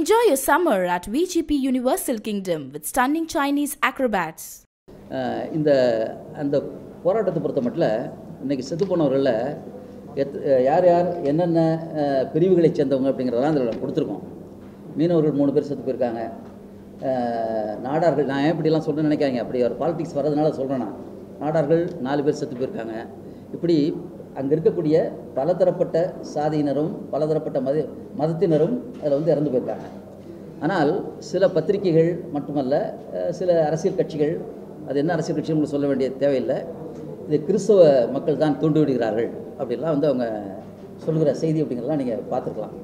Enjoy your summer at VGP Universal Kingdom with stunning Chinese acrobats. அஹ் இந்த அந்த போராட்டத்தை பொறுத்த மட்டும் இன்னைக்கு செத்து போனவர்களில் எத் அஹ் யார் யார் என்னென்ன அஹ், பிரிவுகளைச் சேர்ந்தவங்க அப்படிங்கிறதெல்லாம் அதில் கொடுத்துருக்கோம் மீனவர்கள் மூணு பேர் செத்து போயிருக்காங்க அஹ், நாடார்கள் நான் ஏன் இப்படிலாம் சொல்கிறேன்னு நினைக்காங்க அப்படி ஒரு பாலிடிக்ஸ் வர்றதுனால சொல்கிறேன் நான் நாடார்கள் நாலு பேர் செத்து போயிருக்காங்க இப்படி அங்கே இருக்கக்கூடிய பலதரப்பட்ட சாதியினரும் பலதரப்பட்ட மத மதத்தினரும் அதில் வந்து இறந்து போயிருக்காங்க ஆனால் சில பத்திரிகைகள் மட்டுமல்ல அஹ், சில அரசியல் கட்சிகள் அது என்ன அரசியல் கட்சின்னு உங்களுக்கு சொல்ல வேண்டிய தேவையில்லை இது கிறிஸ்தவ மக்கள் தான் தூண்டி விடுகிறார்கள் அப்படிலாம் வந்து அவங்க சொல்லுகிற செய்தி அப்படிங்கிறதெல்லாம் நீங்கள் பார்த்துருக்கலாம்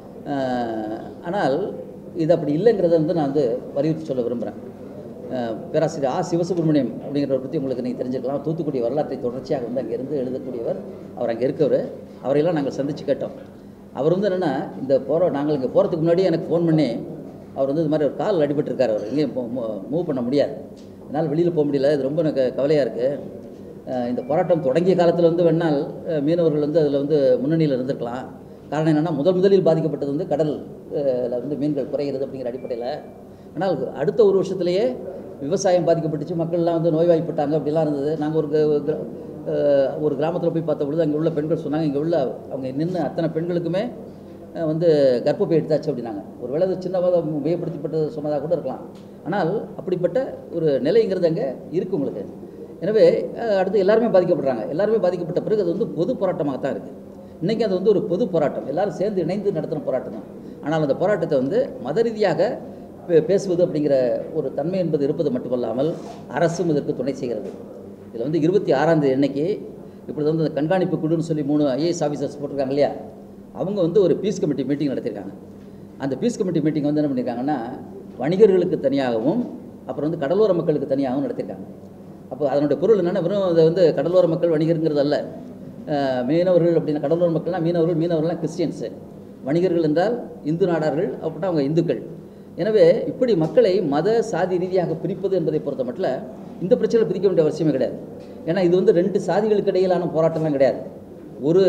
அஹ், ஆனால் இது அப்படி இல்லைங்கிறத வந்து நான் வந்து வலியுறுத்தி சொல்ல விரும்புகிறேன் அஹ், பேராசிரியர் ஆ சிவசுப்ரமணியம் அப்படிங்கிறவரை பற்றி உங்களுக்கு நீங்கள் தெரிஞ்சுக்கலாம் தூத்துக்குடி வரலாற்றை தொடர்ச்சியாக வந்து அங்கே இருந்து எழுதக்கூடியவர் அவர் அங்கே இருக்கவர் அவரையெல்லாம் நாங்கள் சந்தித்து கேட்டோம் அவர் வந்து என்னென்னா இந்த போகிற நாங்கள் இங்கே போகிறதுக்கு முன்னாடியே எனக்கு ஃபோன் பண்ணி அவர் வந்து இது மாதிரி ஒரு கால் அடிபட்டிருக்காரு அவர் எங்கேயும் மூவ் பண்ண முடியாது என்னால் வெளியில் போக முடியல இது ரொம்ப எனக்கு கவலையாக இருக்குது இந்த போராட்டம் தொடங்கிய காலத்தில் வந்து வேணால் அஹ், மீனவர்கள் வந்து அதில் வந்து முன்னணியில் இருந்திருக்கலாம் காரணம் என்னென்னா முதல் முதலில் பாதிக்கப்பட்டது வந்து கடல் அஹ், ல வந்து மீன்கள் குறைகிறது அப்படிங்கிற அடிப்படையில் ஆனால் அடுத்த ஒரு வருஷத்துலேயே விவசாயம் பாதிக்கப்பட்டுச்சு மக்கள்லாம் வந்து நோய்வாய்ப்பட்டாங்க அப்படிலாம் இருந்தது நாங்கள் ஒரு க- கிர- அஹ், ஒரு கிராமத்தில் போய் பார்த்த பொழுது அங்கே உள்ள பெண்கள் சொன்னாங்க இங்கே உள்ள அவங்க நின்று அத்தனை பெண்களுக்குமே அஹ், வந்து கர்ப்பப்பை எடுத்தாச்சு அப்படின்னாங்க ஒரு வேளை அது சின்னதாக உபயோகப்படுத்தப்பட்டது சொன்னதாக கூட இருக்கலாம் ஆனால் அப்படிப்பட்ட ஒரு நிலைங்கிறது அங்கே இருக்குது உங்களுக்கு எனவே அஹ், அடுத்து எல்லாருமே பாதிக்கப்படுறாங்க எல்லாருமே பாதிக்கப்பட்ட பிறகு அது வந்து பொது போராட்டமாக தான் இருக்குது இன்றைக்கி அது வந்து ஒரு பொது போராட்டம் எல்லாரும் சேர்ந்து இணைந்து நடத்தின போராட்டம் தான் ஆனால் அந்த போராட்டத்தை வந்து மத ரீதியாக பே- பேசுவது அப்படிங்கிற ஒரு தன்மை என்பது இருப்பது மட்டுமல்லாமல் அரசும் இதற்கு துணை செய்கிறது இதில் வந்து இருபத்தி ஆறாம் தேதி அன்னைக்கு இப்படி வந்து அந்த கண்காணிப்பு குழுன்னு சொல்லி மூணு ஐஏஎஸ் ஆஃபீஸர்ஸ் போட்டிருக்காங்க இல்லையா அவங்க வந்து ஒரு பீஸ் கமிட்டி மீட்டிங் நடத்தியிருக்காங்க அந்த பீஸ் கமிட்டி மீட்டிங் வந்து என்ன பண்ணியிருக்காங்கன்னா வணிகர்களுக்கு தனியாகவும் அப்புறம் வந்து கடலோர மக்களுக்கு தனியாகவும் நடத்தியிருக்காங்க அப்போ அதனுடைய பொருள் என்னென்னா வெறும் அதை வந்து கடலோர மக்கள் வணிகருங்கிறது அல்ல அஹ், மீனவர்கள் அப்படின்னா கடலோர மக்கள்னா மீனவர்கள் மீனவர்கள்லாம் கிறிஸ்டியன்ஸு வணிகர்கள் என்றால் இந்து நாடார்கள் அப்படின்னா அவங்க இந்துக்கள் எனவே இப்படி மக்களை மத சாதி ரீதியாக பிரிப்பது என்பதை பொறுத்த மட்டும் இந்த பிரச்சனை பிரிக்க வேண்டிய அவசியமே கிடையாது ஏன்னா இது வந்து ரெண்டு சாதிகளுக்கு இடையிலான போராட்டம்லாம் கிடையாது ஒரு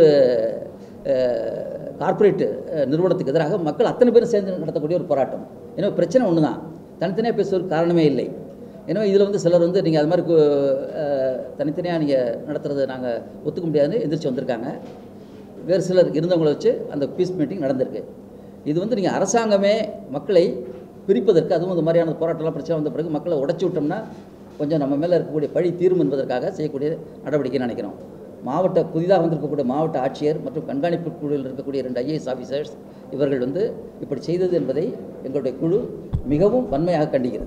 கார்ப்பரேட் நிறுவனத்துக்கு எதிராக மக்கள் அத்தனை பேரும் சேர்ந்து நடத்தக்கூடிய ஒரு போராட்டம் எனவே பிரச்சனை ஒன்று தான் தனித்தனியாக பேசுவதற்கு காரணமே இல்லை எனவே இதில் வந்து சிலர் வந்து நீங்கள் அது மாதிரி கு- அஹ், தனித்தனியாக நீங்கள் நடத்துறதை நாங்கள் ஒத்துக்க முடியாதுன்னு எந்திரிச்சு வந்திருக்காங்க வேறு சிலர் இருந்தவங்களை வச்சு அந்த பீஸ் மீட்டிங் நடந்திருக்கு இது வந்து நீங்கள் அரசாங்கமே மக்களை பிரிப்பதற்கு அதுவும் இந்த மாதிரியான போராட்டம்லாம் பிரச்சனை வந்த பிறகு மக்களை உடைச்சி விட்டோம்னா கொஞ்சம் நம்ம மேலே இருக்கக்கூடிய பழி தீரும் என்பதற்காக செய்யக்கூடிய நடவடிக்கைன்னு நினைக்கிறோம் மாவட்ட புதிதாக வந்திருக்கக்கூடிய மாவட்ட ஆட்சியர் மற்றும் கண்காணிப்பு குழுவில் இருக்கக்கூடிய ரெண்டு ஐஏஎஸ் ஆஃபீஸர்ஸ் இவர்கள் வந்து இப்படி செய்தது என்பதை எங்களுடைய குழு மிகவும் வன்மையாக கண்டிக்கிறது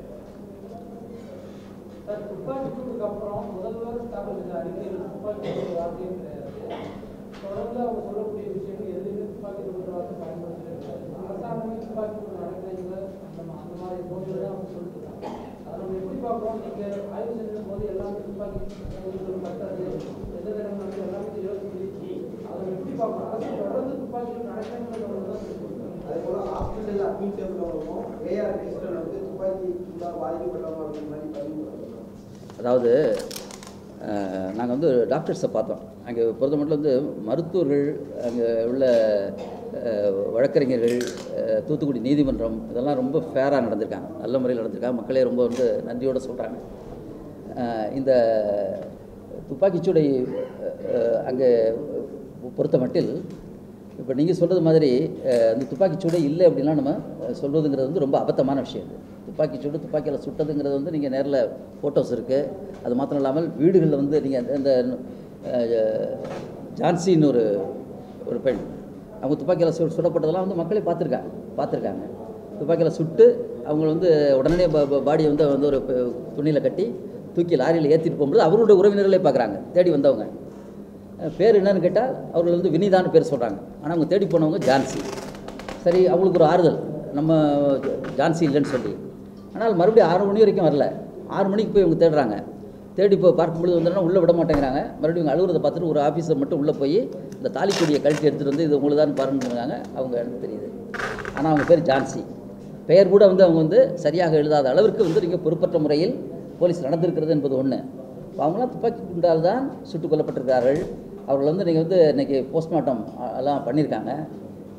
சார் துப்பாக்கி சூட்டுக்கு அப்புறம் முதல்வர் தாக்கல் செய்த அறிக்கையில் துப்பாக்கி சூடு வார்த்தையும் கிடையாது தொடர்ந்து அவங்க சொல்லக்கூடிய விஷயங்கள் எதுலையுமே துப்பாக்கி சூடு வார்த்தை பயன்படுத்திருக்காரு அரசாங்கமே துப்பாக்கி சூடு நடக்கிறீங்க அந்த மா- அந்த மாதிரி போது அவங்க சொல்லிட்டு இருக்காங்க அதை நம்ம எப்படி பார்க்குறோம் நீங்க ஆய்வு செஞ்சும் போது எல்லாமே துப்பாக்கி சூடு கட்டுறது எந்த இடங்கள் வந்து எல்லாமே யோசிச்சு அதை நம்ம எப்படி பார்க்கணும் அரசு தொடர்ந்து துப்பாக்கி சூடு நடக்கிறீங்கிறத தான் சொல்லியிருக்காங்க அதே போல ஹாஸ்பிட்டல் அட்மிட் செய்யப்பட்டவங்களுக்கும் ஏஆர் ரெஜிஸ்டர்ல வந்து துப்பாக்கி சூடாக பாதிக்கப்பட்டவங்க அப்படிங்கிற மாதிரி பதிவு பண்ணுறாங்க அதாவது நாங்கள் வந்து டாக்டர்ஸை பார்த்தோம் அங்கே பொறுத்த மட்டும் வந்து மருத்துவர்கள் அங்கே உள்ள அஹ், வழக்கறிஞர்கள் அஹ், தூத்துக்குடி நீதிமன்றம் இதெல்லாம் ரொம்ப ஃபேராக நடந்திருக்காங்க நல்ல முறையில் நடந்திருக்காங்க மக்களே ரொம்ப வந்து நன்றியோடு சொல்கிறாங்க இந்த துப்பாக்கிச்சூடை அங்கே பொறுத்த மட்டில் இப்போ நீங்கள் சொல்கிறது மாதிரி அஹ், அந்த துப்பாக்கிச்சூடே இல்லை அப்படின்லாம் நம்ம அஹ், சொல்வதுங்கிறது வந்து ரொம்ப அபத்தமான விஷயம் இது துப்பாக்கிச்சூடு துப்பாக்கியில் சுட்டதுங்கிறது வந்து நீங்கள் நேரில் ஃபோட்டோஸ் இருக்குது அது மாத்திரம் இல்லாமல் வீடுகளில் வந்து நீங்கள் இந்த அஹ், ஜான்சின்னு ஒரு ஒரு பெண் அவங்க துப்பாக்கியில் சு சுடப்பட்டதெல்லாம் வந்து மக்களே பார்த்துருக்காங்க பார்த்துருக்காங்க துப்பாக்கியில் சுட்டு அவங்க வந்து உடனே பாடியை வந்து வந்து ஒரு துணியில் கட்டி தூக்கி லாரியில் ஏற்றிட்டு போகும்போது அவர்களுடைய உறவினர்களே பார்க்குறாங்க தேடி வந்தவங்க அஹ் பேர் என்னன்னு கேட்டால் அவர்கள் வந்து வினிதான்னு பேர் சொல்கிறாங்க ஆனால் அவங்க தேடி போனவங்க ஜான்சி சரி அவங்களுக்கு ஒரு ஆறுதல் நம்ம ஜான்சி இல்லைன்னு சொல்லி ஆனால் மறுபடியும் ஆறு மணி வரைக்கும் வரல ஆறு மணிக்கு போய் இவங்க தேடுறாங்க தேடி போய் பார்க்கும்பொழுது வந்தோன்னா உள்ளே விட மாட்டேங்கிறாங்க மறுபடியும் இவங்க அழுகுறதை பார்த்துட்டு ஒரு ஆஃபீஸர் மட்டும் உள்ளே போய் இந்த தாலிக்கொடியை கழட்டி எடுத்துகிட்டு வந்து இது உங்களுக்கு தான் பாருங்கிறாங்க அவங்க எனக்கு தெரியுது ஆனால் அவங்க பேர் ஜான்சி பெயர் கூட வந்து அவங்க வந்து சரியாக எழுதாத அளவிற்கு வந்து நீங்கள் பொறுப்பற்ற முறையில் போலீஸ் நடந்திருக்கிறது என்பது ஒன்று அவங்களாம் துப்பாக்கி குண்டால் தான் சுட்டுக் கொல்லப்பட்டிருக்கிறார்கள் அவர்கள் வந்து நீங்கள் வந்து இன்றைக்கி போஸ்ட்மார்ட்டம் எல்லாம் பண்ணியிருக்காங்க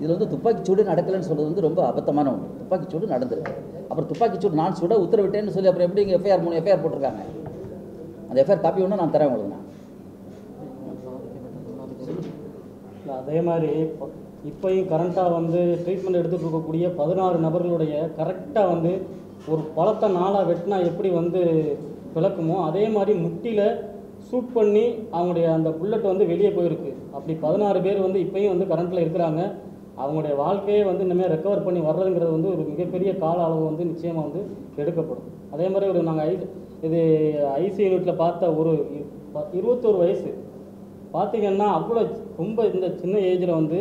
இதில் வந்து துப்பாக்கிச்சூடு நடக்கலைன்னு சொல்கிறது வந்து ரொம்ப அபத்தமான ஒன்று துப்பாக்கிச்சூடு நடந்திருக்கு அப்புறம் துப்பாக்கிச்சூடு நான் சுட உத்தரவிட்டேன்னு சொல்லி அப்புறம் எப்படி இங்கே எஃப்ஐஆர் மூணு எஃப்ஐஆர் போட்டிருக்காங்க அந்த எஃப்ஐஆர் காப்பி ஒன்று நான் தரேன் உங்களுக்கு நான் இல்லை அதே மாதிரி இப்போ இப்போயும் கரண்ட்டாக வந்து ட்ரீட்மெண்ட் எடுத்துகிட்டு இருக்கக்கூடிய பதினாறு நபர்களுடைய கரெக்டாக வந்து ஒரு பழத்தை நாளாக வெட்டினா எப்படி வந்து பிளக்குமோ அதே மாதிரி முட்டியில் ஷூட் பண்ணி அவங்களுடைய அந்த புல்லட் வந்து வெளியே போயிருக்கு அப்படி பதினாறு பேர் வந்து இப்போயும் வந்து கரண்ட்டில் இருக்கிறாங்க அவங்களுடைய வாழ்க்கையே வந்து இனிமேல் ரெக்கவர் பண்ணி வர்றதுங்கிறது வந்து ஒரு மிகப்பெரிய கால அளவு வந்து நிச்சயமாக வந்து எடுக்கப்படும் அதே மாதிரி ஒரு நாங்கள் ஐ இது ஐசி யூனிட்டில் பார்த்த ஒரு இ- ப- இருபத்தோரு வயசு பார்த்தீங்கன்னா அவ்வளோ ரொம்ப இந்த சின்ன ஏஜில் வந்து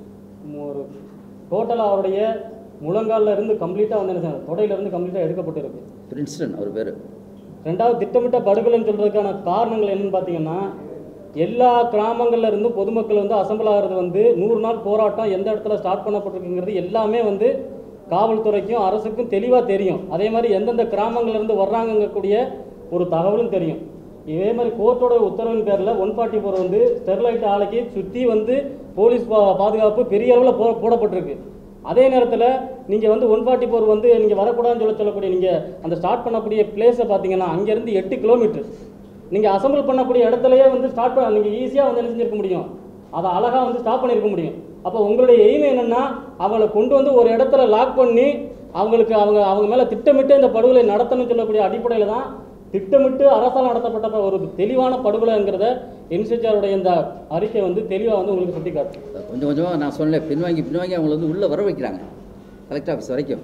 ஒரு டோட்டலாக அவருடைய முழங்கால்ல இருந்து கம்ப்ளீட்டாக வந்து என்ன செய்யணும் தொடையில இருந்து கம்ப்ளீட்டாக எடுக்கப்பட்டிருக்கு பிரின்ஸ்டன் அவர் பேர் ரெண்டாவது திட்டமிட்ட படுகொலைன்னு சொல்கிறதுக்கான காரணங்கள் என்னன்னு பார்த்தீங்கன்னா எல்லா கிராமங்கள்ல இருந்தும் பொதுமக்கள் வந்து அசம்பிள் ஆகிறது வந்து நூறு நாள் போராட்டம் எந்த இடத்துல ஸ்டார்ட் பண்ணப்பட்டிருக்குங்கிறது எல்லாமே வந்து காவல்துறைக்கும் அரசுக்கும் தெளிவாக தெரியும் அதே மாதிரி எந்தெந்த கிராமங்கள்ல இருந்து வர்றாங்கங்கக்கூடிய ஒரு தகவலும் தெரியும் இதே மாதிரி கோர்ட்டோட உத்தரவின் பேரில் ஒன் ஃபார்ட்டி ஃபோர் வந்து ஸ்டெர்லைட் ஆலைக்கு சுற்றி வந்து போலீஸ் பா பாதுகாப்பு பெரிய அளவில் போ போடப்பட்டிருக்கு அதே நேரத்தில் நீங்கள் வந்து ஒன் ஃபார்ட்டி ஃபோர் வந்து நீங்கள் வரக்கூடாதுன்னு சொல்ல சொல்லக்கூடிய நீங்கள் அந்த ஸ்டார்ட் பண்ணக்கூடிய பிளேஸை பார்த்தீங்கன்னா அங்கேருந்து எட்டு கிலோமீட்டர் நீங்கள் அசம்பிள் பண்ணக்கூடிய இடத்துலயே வந்து ஸ்டார்ட் பண்ண நீங்கள் ஈஸியாக வந்து என்ன செஞ்சிருக்க முடியும் அதை அழகாக வந்து ஸ்டாப் பண்ணியிருக்க முடியும் அப்போ உங்களுடைய எய்ம் என்னென்னா அவங்களை கொண்டு வந்து ஒரு இடத்துல லாக் பண்ணி அவங்களுக்கு அவங்க அவங்க மேலே திட்டமிட்டு இந்த படுகொலை நடத்தணும்னு சொல்லக்கூடிய அடிப்படையில் தான் திட்டமிட்டு அரசால் நடத்தப்பட்ட ஒரு தெளிவான படுகொலைங்கிறத என்சிஆருடைய இந்த அறிக்கை வந்து தெளிவாக வந்து உங்களுக்கு சுட்டி காட்டும் கொஞ்சம் கொஞ்சமாக நான் சொன்னேன் பின்வாங்கி பின்வாங்கி அவங்கள வந்து உள்ளே வர வைக்கிறாங்க கலெக்டர் ஆஃபீஸ் வரைக்கும்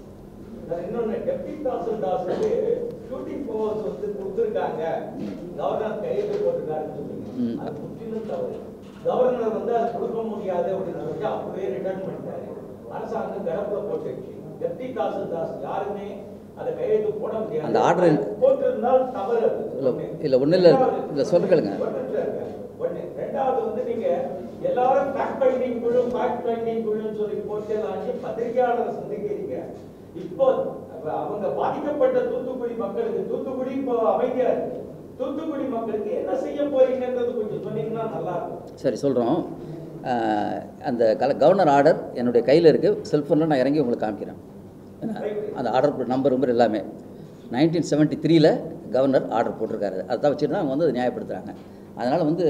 இன்னொன்னு டெப்டி தாசில்தாருக்கு ஷூட்டிங் பவர்ஸ் வந்து கொடுத்துருக்காங்க கவர்னர் கையெழுத்து போட்டிருக்காருன்னு சொன்னீங்க ம். அது முற்றிலும் தவறு கவர்னர் வந்து அது கொடுக்க முடியாது அப்படின்னு சொல்லி அப்பவே ரிட்டர்ன் பண்ணிட்டாரு அரசாங்கம் கிடப்புல போட்டுருச்சு டெப்டி தாசில்தாஸ் யாருமே அதை கையெழுத்து போட முடியாது அந்த order- போட்டிருந்தால் தவறு அது. இல்ல, ஒண்ணு. இல்ல, ஒண்ணும் இல்ல. ரெண்டாவது- இல்ல, சொல்ல கேளுங்க. ஒரு நிமிஷம் இருங்க. ஒண்ணு. ரெண்டாவது வந்து நீங்க எல்லாரும் ஃபேக்ட் ஃபைண்டிங் குழு ஃபேக்ட் ஃபைண்டிங் குழுன்னு சொல்லி போட்டேலாச்சு பத்திரிகையாளரை சந்திக்கிறீங்க இப்போ அப்ப அவங்க பாதிக்கப்பட்ட தூத்துக்குடி மக்களுக்கு தூத்துக்குடி இப்போ அமைதியா இருக்கு தூத்துக்குடி மக்களுக்கு என்ன செய்ய போறீங்கன்றது கொஞ்சம் சொன்னீங்கன்னா நல்லா இருக்கும் சரி சொல்கிறோம் அந்த கல கவர்னர் ஆர்டர் என்னுடைய கையில் இருக்குது செல்ஃபோனில் நான் இறங்கி உங்களுக்கு காமிக்கிறேன் ஏன்னா, அந்த ஆர்டர் நம்பர் நம்பர் எல்லாமே நைன்டீன் செவன்ட்டி த்ரீல கவர்னர் ஆர்டர் போட்டிருக்காரு அதை தான் வச்சுட்டு தான் அவங்க வந்து அதை நியாயப்படுத்துகிறாங்க அதனால் வந்து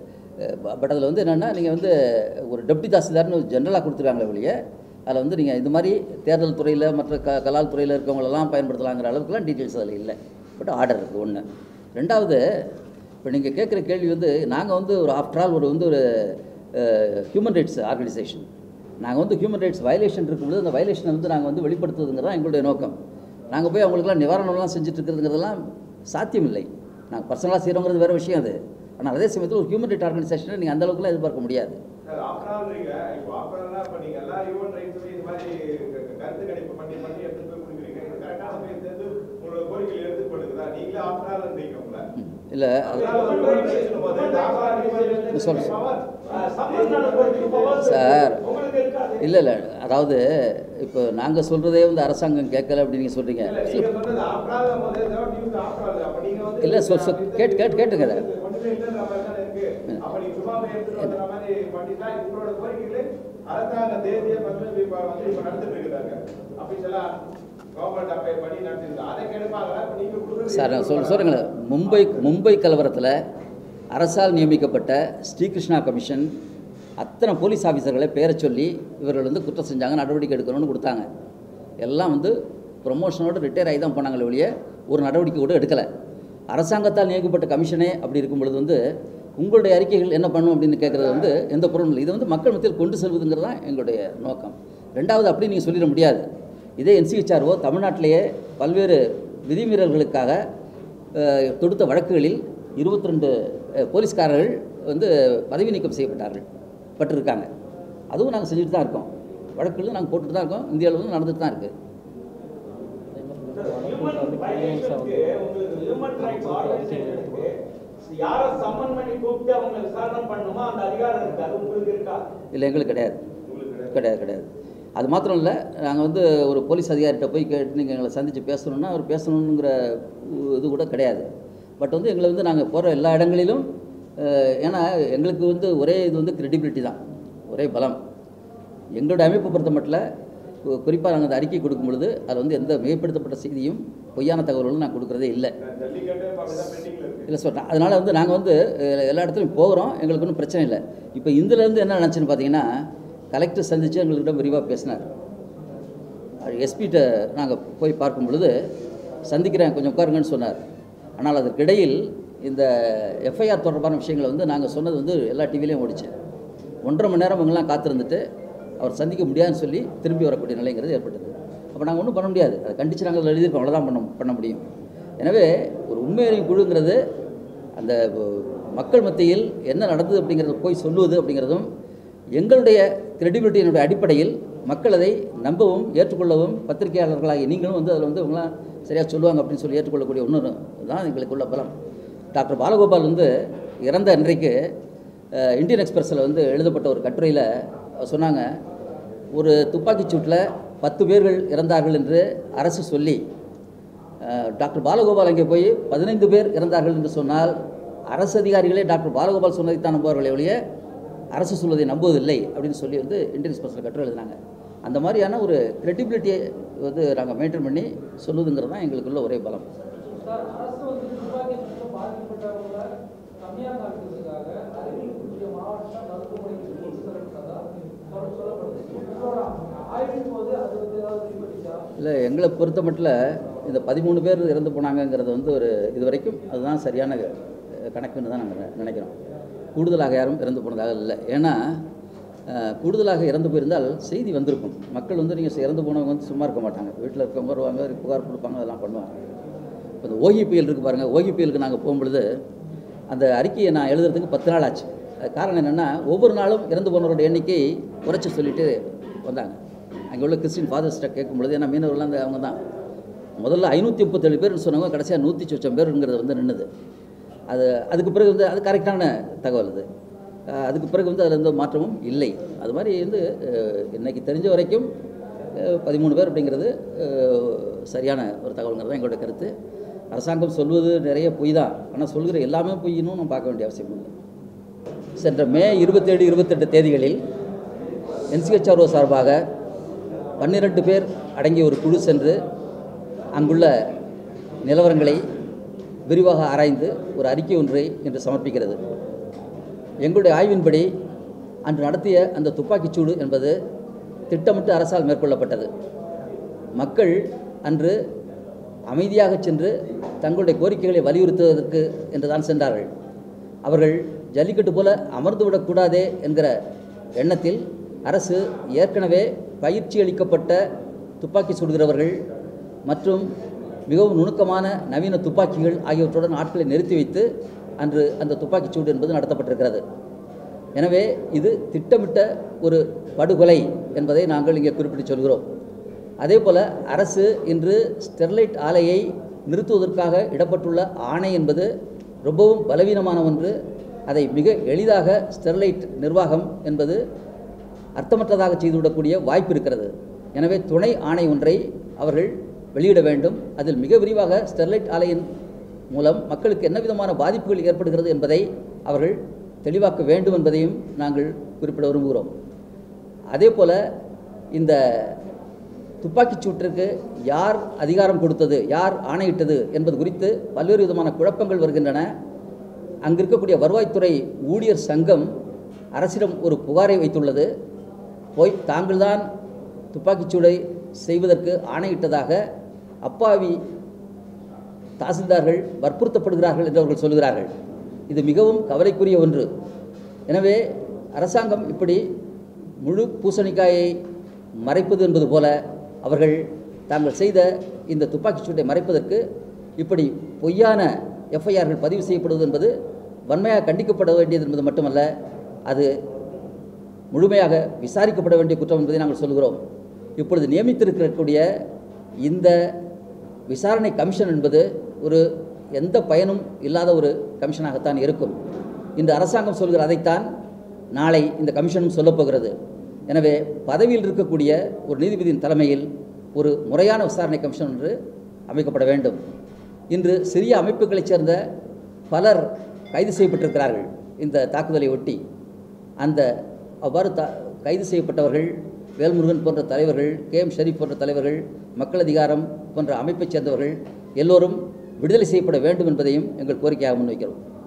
பட் அதில் வந்து என்னென்னா நீங்கள் வந்து ஒரு டெப்டி தாசில்தார்னு ஜென்ரலாக கொடுத்துருக்காங்களே ஒழிய அதில் வந்து நீங்கள் இந்த மாதிரி தேர்தல் துறையில் மற்ற க கலால் துறையில் இருக்கவங்களெல்லாம் பயன்படுத்தலாங்கிற அளவுக்குலாம் டீட்டெயில்ஸ் அதில் இல்லை பட் ஆர்டர் இருக்குது ஒன்று ரெண்டாவது இப்போ நீங்கள் கேட்குற கேள்வி வந்து நாங்கள் வந்து ஒரு ஆஃப்டர் ஆல் ஒரு வந்து ஒரு ஹியூமன் ரைட்ஸ் ஆர்கனைசேஷன் நாங்கள் வந்து ஹியூமன் ரைட்ஸ் வயலேஷன் இருக்கும்போது அந்த வயலேஷனை வந்து நாங்கள் வந்து வெளிப்படுத்துவதுங்கிறது தான் எங்களுடைய நோக்கம் நாங்கள் போய் அவங்களுக்குலாம் நிவாரணம்லாம் செஞ்சுட்டு இருக்கிறதுங்கிறதெல்லாம் சாத்தியமில்லை நாங்கள் பர்சனலாக செய்கிறோங்கிறது வேறு விஷயம் அது ஆனால் அதே சமயத்தில் ஒரு ஹியூமன் ரைட் ஆர்கனைசேஷனை நீங்கள் அந்த அளவுக்குலாம் எதிர்பார்க்க முடியாது சார் ஆஃப்டர்ஆல்ன்றீங்க இப்போ ஆஃப்டர்ஆல்லாம் இப்போ நீங்கள் எல்லா ஹியூமன் ரைட்ஸ் இந்த மாதிரி க- க- கருத்து கணிப்பு பண்ணி பண்ணி எடுத்துட்டு போய் கொடுக்குறீங்க இது கரெக்டான சமயத்துல இருந்து உங்களோட கோரிக்கைகள் எடுத்துக்கொள்ளுக்குதா நீங்களே ஆஃப்டர்ஆல்ன்றீங்க உங்களை இல்லை சொல்லு. சார். உங்களுக்கு இருக்காது இல்லை இல்லை அதாவது இப்போ நாங்கள் சொல்கிறதே வந்து அரசாங்கம் கேட்கல அப்படின்னு நீங்கள் சொல்கிறீங்க இல்ல, சொல், சொல். கேட்டு, கேட்டு, கேட்டுங்க அதை. அரசாங்க தேசிய பசுமை வந்து இப்ப நடந்துட்டு இருக்கிறாங்க அபிஷியலா கவர்மெண்ட் அப்ளை பண்ணி நடத்திருக்கு அதை கெடுப்பாங்களா இப்ப நீங்க கொடுக்குறது சார் நான் சொல் சொல்கிறேங்களேன் மும்பை மும்பை கலவரத்தில் அரசால் நியமிக்கப்பட்ட ஸ்ரீகிருஷ்ணா கமிஷன் அத்தனை போலீஸ் ஆஃபீஸர்களை பேரை சொல்லி இவர்கள் வந்து குற்றம் செஞ்சாங்க நடவடிக்கை எடுக்கணும்னு கொடுத்தாங்க எல்லாம் வந்து ப்ரொமோஷனோடு ரிட்டையர் ஆகி தான் போனாங்களே ஒழிய ஒரு நடவடிக்கை கூட எடுக்கலை அரசாங்கத்தால் நியமிக்கப்பட்ட கமிஷனே அப்படி இருக்கும் பொழுது வந்து உங்களுடைய அறிக்கைகள் என்ன பண்ணும் அப்படின்னு கேட்குறது வந்து எந்த பொருளும் இல்லை இது வந்து மக்கள் மத்தியில் கொண்டு செல்வதுங்கிறது தான் எங்களுடைய நோக்கம் ரெண்டாவது அப்படி நீங்கள் சொல்லிட முடியாது இதே என்சிஹெச்ஆர்ஓ தமிழ்நாட்டிலேயே பல்வேறு விதிமீறல்களுக்காக அஹ், தொடுத்த வழக்குகளில் இருபத்தி ரெண்டு போலீஸ்காரர்கள் வந்து பதவி நீக்கம் செய்யப்பட்டார்கள் பட்டிருக்காங்க அதுவும் நாங்கள் செஞ்சுட்டு தான் இருக்கோம் வழக்குகளும் நாங்கள் போட்டுட்டு தான் இருக்கோம் இந்திய அளவில் நடந்துட்டு தான் இருக்குது ஹியூமன் வயலேஷனுக்கு உங்களுக்கு ஹியூமன் ரைட்ஸ் ஆர்கனைசேஷனுக்கு யாரை சம்மன் பண்ணி கூப்பிட்டு அவங்க விசாரணை பண்ணுமோ அந்த அதிகாரம் இருக்கு அது உங்களுக்கு இருக்கா இல்லை எங்களுக்கு கிடையாது கிடையாது கிடையாது அது மாத்திரம் இல்லை நாங்கள் வந்து ஒரு போலீஸ் அதிகாரிகிட்ட போய் கேட்டு நீங்கள் எங்களை சந்தித்து பேசணுன்னா அவர் பேசணுங்கிற இது கூட கிடையாது பட் வந்து எங்களை வந்து நாங்கள் போகிற எல்லா இடங்களிலும் அஹ், ஏன்னா எங்களுக்கு வந்து ஒரே இது வந்து கிரெடிபிலிட்டி தான் ஒரே பலம் எங்களுடைய அமைப்பு பொறுத்த மட்டும் குறிப்பாக நாங்கள் அந்த அறிக்கை கொடுக்கும் பொழுது அதில் வந்து எந்த மிகைப்படுத்தப்பட்ட செய்தியும் பொய்யான தகவல்களும் நான் கொடுக்குறதே இல்லை ஜல்லிக்கட்டு இப்ப அப்படிதான் பெண்டிங்ல இருக்கு இல்லை சொல்கிறேன் அதனால் வந்து நாங்கள் வந்து அஹ், எல்லா இடத்துலையும் போகிறோம் எங்களுக்கு ஒன்றும் பிரச்சனை இல்லை இப்போ இதுலேருந்து என்ன நினச்சுன்னு பார்த்தீங்கன்னா கலெக்டர் சந்தித்து எங்கள்கிட்ட விரிவாக பேசினார் எஸ்பிகிட்ட நாங்கள் போய் பார்க்கும் பொழுது சந்திக்கிறேன் கொஞ்சம் உட்காருங்கன்னு சொன்னார் ஆனால் அதற்கிடையில் இந்த எஃப்ஐஆர் தொடர்பான விஷயங்களை வந்து நாங்கள் சொன்னது வந்து எல்லா டிவிலையும் ஓடிச்சு ஒன்றரை மணி நேரம் இவங்கெல்லாம் காத்திருந்துட்டு அவர் சந்திக்க முடியாதுன்னு சொல்லி திரும்பி வரக்கூடிய நிலைங்கிறது ஏற்பட்டது அப்போ நாங்கள் ஒன்றும் பண்ண முடியாது அதை கண்டித்து நாங்கள் அதில் எழுதியிருக்கோம் அவ்வளோதான் பண்ண பண்ண முடியும் எனவே ஒரு உண்மையறியும் குழுங்கிறது அந்த அஹ், மக்கள் மத்தியில் என்ன நடந்தது அப்படிங்கிறத போய் சொல்லுவது அப்படிங்கிறதும் எங்களுடைய கிரெடிபிலிட்டியினுடைய அடிப்படையில் மக்கள் அதை நம்பவும் ஏற்றுக்கொள்ளவும் பத்திரிகையாளர்களாகிய நீங்களும் வந்து அதில் வந்து இவங்களாம் சரியாக சொல்லுவாங்க அப்படின்னு சொல்லி ஏற்றுக்கொள்ளக்கூடிய ஒன்று தான் எங்களுக்குள்ள பலம் டாக்டர் பாலகோபால் வந்து இறந்த அன்றைக்கு அஹ், இந்தியன் எக்ஸ்பிரஸில் வந்து எழுதப்பட்ட ஒரு கட்டுரையில் சொன்னாங்க ஒரு துப்பாக்கிச் சூட்டில் பத்து பேர்கள் இறந்தார்கள் என்று அரசு சொல்லி அஹ், டாக்டர் பாலகோபால் அங்கே போய் பதினைந்து பேர் இறந்தார்கள் என்று சொன்னால் அரசு அதிகாரிகளே டாக்டர் பாலகோபால் சொன்னதைத்தான் நம்புவார்களே ஒழிய அரசு சொல்வதை நம்புவதில்லை அப்படின்னு சொல்லி வந்து இந்தியன் எக்ஸ்பிரஸில் கட்டுரை எழுதினாங்க அந்த மாதிரியான ஒரு கிரெடிபிலிட்டியை வந்து நாங்கள் மெயின்டைன் பண்ணி சொல்லுதுங்கிறது தான் எங்களுக்குள்ள ஒரே பலம் சார் அரசு வந்து துப்பாக்கி சூட்டில் பாதிக்கப்பட்டவங்களை கம்மியாக காட்டுறதுக்காக அருகில் இருக்கக்கூடிய மாவட்ட மருத்துவமனைக்கு கொண்டு செல்லப்பட்டதா சொல்ல சொல்லப்படுது உங்களோட ஆய்வின் போது அது வந்து ஏதாவது வெளிப்பட்டுச்சா இல்லை எங்களை பொறுத்த மட்டும் இந்த பதிமூணு பேர் இறந்து போனாங்கங்கிறது வந்து ஒரு இது வரைக்கும் அதுதான் சரியான அஹ், கணக்குன்னு தான் நாங்கள் நினைக்கிறோம் கூடுதலாக யாரும் இறந்து போனதாக இல்லை ஏன்னா அஹ், கூடுதலாக இறந்து போயிருந்தால் செய்தி வந்திருக்கும் மக்கள் வந்து நீங்கள் இறந்து போனவங்க வந்து சும்மா இருக்க மாட்டாங்க வீட்டில் இருக்கவங்க வருவாங்க புகார் கொடுப்பாங்க அதெல்லாம் பண்ணுவாங்க இப்போ இந்த ஓகி புயல் இருக்குது பாருங்கள் ஓகி புயலுக்கு நாங்கள் போகும்பொழுது அந்த அறிக்கையை நான் எழுதுறதுக்கு பத்து நாள் ஆச்சு அது காரணம் என்னென்னா ஒவ்வொரு நாளும் இறந்து போனவரோட எண்ணிக்கை குறைச்சி சொல்லிட்டு வந்தாங்க அங்கே உள்ள கிறிஸ்டின் ஃபாதர்ஸ்ட்டை கேட்கும்பொழுது ஏன்னா மீனவர்கள்லாம் அந்த அவங்க தான் முதல்ல ஐநூற்றி முப்பத்தேழு பேர்னு சொன்னவங்க கடைசியாக நூற்றி சொச்சம் பேருங்கிறது வந்து நின்றுது அது அதுக்கு பிறகு வந்து அது கரெக்டான தகவல் அது அஹ் அதுக்கு பிறகு வந்து அதில் எந்த மாற்றமும் இல்லை அது மாதிரி வந்து அஹ், இன்னைக்கு தெரிஞ்ச வரைக்கும் அஹ், பதிமூணு பேர் அப்படிங்கிறது அஹ், சரியான ஒரு தகவல்ங்கிறது தான் எங்களோட கருத்து அரசாங்கம் சொல்வது நிறைய பொய் தான் ஆனால் சொல்கிற எல்லாமே பொய்னும் நம்ம பார்க்க வேண்டிய அவசியம் இல்லை சென்ற மே இருபத்தேழு இருபத்தெட்டு தேதிகளில் என்சிஹெச்ஆர்ஓ சார்பாக பன்னிரண்டு பேர் அடங்கிய ஒரு குழு சென்று அங்குள்ள நிலவரங்களை விரிவாக ஆராய்ந்து ஒரு அறிக்கை ஒன்றை இன்று சமர்ப்பிக்கிறது எங்களுடைய ஆய்வின்படி அன்று நடத்திய அந்த துப்பாக்கிச்சூடு என்பது திட்டமிட்டு அரசால் மேற்கொள்ளப்பட்டது மக்கள் அன்று அமைதியாக சென்று தங்களுடைய கோரிக்கைகளை வலியுறுத்துவதற்கு என்று தான் சென்றார்கள் அவர்கள் ஜல்லிக்கட்டு போல அமர்ந்து விடக்கூடாதே என்கிற எண்ணத்தில் அரசு ஏற்கனவே பயிற்சி அளிக்கப்பட்ட துப்பாக்கி சுடுகிறவர்கள் மற்றும் மிகவும் நுணுக்கமான நவீன துப்பாக்கிகள் ஆகியவற்றுடன் ஆட்களை நிறுத்தி வைத்து அன்று அந்த துப்பாக்கிச் சூடு என்பது நடத்தப்பட்டிருக்கிறது எனவே இது திட்டமிட்ட ஒரு படுகொலை என்பதை நாங்கள் இங்கே குறிப்பிட்டு சொல்கிறோம் அதே போல் அரசு இன்று ஸ்டெர்லைட் ஆலையை நிறுத்துவதற்காக இடப்பட்டுள்ள ஆணை என்பது ரொம்பவும் பலவீனமான ஒன்று அதை மிக எளிதாக ஸ்டெர்லைட் நிர்வாகம் என்பது அர்த்தமற்றதாக செய்துவிடக்கூடிய வாய்ப்பு இருக்கிறது எனவே துணை ஆணை ஒன்றை அவர்கள் வெளியிட வேண்டும் அதில் மிக விரிவாக ஸ்டெர்லைட் ஆலையின் மூலம் மக்களுக்கு என்ன விதமான பாதிப்புகள் ஏற்படுகிறது என்பதை அவர்கள் தெளிவாக்க வேண்டும் என்பதையும் நாங்கள் குறிப்பிட விரும்புகிறோம் அதே போல் இந்த துப்பாக்கிச் சூட்டிற்கு யார் அதிகாரம் கொடுத்தது யார் ஆணையிட்டது என்பது குறித்து பல்வேறு விதமான குழப்பங்கள் வருகின்றன அங்கு இருக்கக்கூடிய வருவாய்த்துறை ஊழியர் சங்கம் அரசிடம் ஒரு புகாரை வைத்துள்ளது போய் தாங்கள்தான் துப்பாக்கிச்சூடை செய்வதற்கு ஆணையிட்டதாக அப்பாவி தாசில்தார்கள் வற்புறுத்தப்படுகிறார்கள் என்று அவர்கள் சொல்கிறார்கள் இது மிகவும் கவலைக்குரிய ஒன்று எனவே அரசாங்கம் இப்படி முழு பூசணிக்காயை மறைப்பது என்பது போல அவர்கள் தாங்கள் செய்த இந்த துப்பாக்கிச் சூட்டை மறைப்பதற்கு இப்படி பொய்யான எஃப்ஐஆர்கள் பதிவு செய்யப்படுவது என்பது வன்மையாக கண்டிக்கப்பட வேண்டியது என்பது மட்டுமல்ல அது முழுமையாக விசாரிக்கப்பட வேண்டிய குற்றம் என்பதை நாங்கள் சொல்கிறோம் இப்பொழுது நியமித்திருக்கக்கூடிய இந்த விசாரணை கமிஷன் என்பது ஒரு எந்த பயனும் இல்லாத ஒரு கமிஷனாகத்தான் இருக்கும் இந்த அரசாங்கம் சொல்கிற அதைத்தான் நாளை இந்த கமிஷனும் சொல்லப்போகிறது எனவே பதவியில் இருக்கக்கூடிய ஒரு நீதிபதியின் தலைமையில் ஒரு முறையான விசாரணை கமிஷன் ஒன்று அமைக்கப்பட வேண்டும் இன்று சிறிய அமைப்புகளைச் சேர்ந்த பலர் கைது செய்யப்பட்டிருக்கிறார்கள் இந்த தாக்குதலை ஒட்டி அந்த அவ்வாறு த கைது செய்யப்பட்டவர்கள் வேல்முருகன் போன்ற தலைவர்கள் கே எம் ஷரீப் போன்ற தலைவர்கள் மக்கள் அதிகாரம் போன்ற அமைப்பைச் சேர்ந்தவர்கள் எல்லோரும் விடுதலை செய்யப்பட வேண்டும் என்பதையும் எங்கள் கோரிக்கையாக முன்வைக்கிறோம்